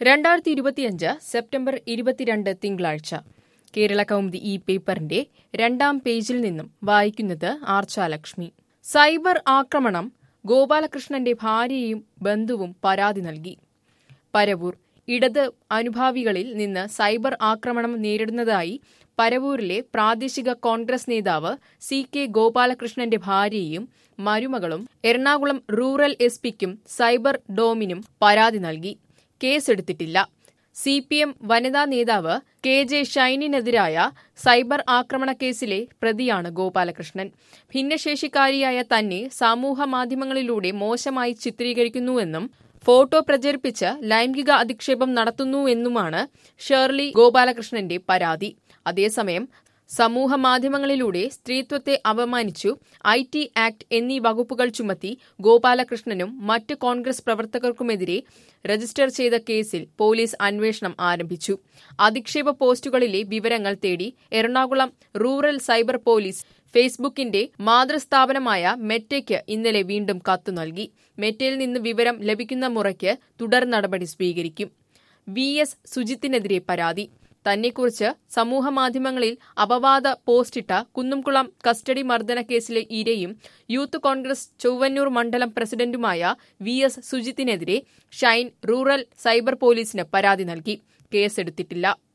രണ്ടായിരത്തി ഇരുപത്തിയഞ്ച് സെപ്റ്റംബർ ഇരുപത്തിരണ്ട് തിങ്കളാഴ്ച കേരള കൗമുദി ഈ പേപ്പറിന്റെ രണ്ടാം പേജിൽ നിന്നും വായിക്കുന്നത് ആർച്ചാലക്ഷ്മി സൈബർ ആക്രമണം ഗോപാലകൃഷ്ണന്റെ ഭാര്യയും ബന്ധുവും പരാതി നൽകി പരവൂർ ഇടത് അനുഭാവികളിൽ നിന്ന് സൈബർ ആക്രമണം നേരിടുന്നതായി പരവൂരിലെ പ്രാദേശിക കോൺഗ്രസ് നേതാവ് സി കെ ഗോപാലകൃഷ്ണന്റെ ഭാര്യയും മരുമകളും എറണാകുളം റൂറൽ എസ് പിക്കും സൈബർ ഡോമിനും പരാതി നൽകി കേസെടുത്തിട്ടില്ല സി പി എം വനിതാ നേതാവ് കെ ജെ ഷൈനിനെതിരായ സൈബർ ആക്രമണ കേസിലെ പ്രതിയാണ് ഗോപാലകൃഷ്ണൻ ഭിന്നശേഷിക്കാരിയായ തന്നെ സമൂഹ മാധ്യമങ്ങളിലൂടെ മോശമായി ചിത്രീകരിക്കുന്നുവെന്നും ഫോട്ടോ പ്രചരിപ്പിച്ച് ലൈംഗിക അധിക്ഷേപം നടത്തുന്നുവെന്നുമാണ് ഷേർലി ഗോപാലകൃഷ്ണന്റെ പരാതി അതേസമയം സമൂഹ മാധ്യമങ്ങളിലൂടെ സ്ത്രീത്വത്തെ അപമാനിച്ചു ഐ ടി ആക്ട് എന്നീ വകുപ്പുകൾ ചുമത്തി ഗോപാലകൃഷ്ണനും മറ്റ് കോൺഗ്രസ് പ്രവർത്തകർക്കുമെതിരെ രജിസ്റ്റർ ചെയ്ത കേസിൽ പോലീസ് അന്വേഷണം ആരംഭിച്ചു അധിക്ഷേപ പോസ്റ്റുകളിലെ വിവരങ്ങൾ തേടി എറണാകുളം റൂറൽ സൈബർ പോലീസ് ഫേസ്ബുക്കിന്റെ മാതൃസ്ഥാപനമായ മെറ്റയ്ക്ക് ഇന്നലെ വീണ്ടും കത്തു നൽകി മെറ്റയിൽ നിന്ന് വിവരം ലഭിക്കുന്ന മുറയ്ക്ക് തുടർ നടപടി സ്വീകരിക്കും വി എസ് സുജിത്തിനെതിരെ പരാതി തന്നെക്കുറിച്ച് സമൂഹമാധ്യമങ്ങളിൽ അപവാദ പോസ്റ്റിട്ട കുന്നംകുളം കസ്റ്റഡി മർദ്ദന കേസിലെ ഇരയും യൂത്ത് കോൺഗ്രസ് ചൊവ്വന്നൂർ മണ്ഡലം പ്രസിഡന്റുമായ വി എസ് സുജിത്തിനെതിരെ ഷൈൻ റൂറൽ സൈബർ പോലീസിന് പരാതി നൽകി കേസെടുത്തിട്ടില്ല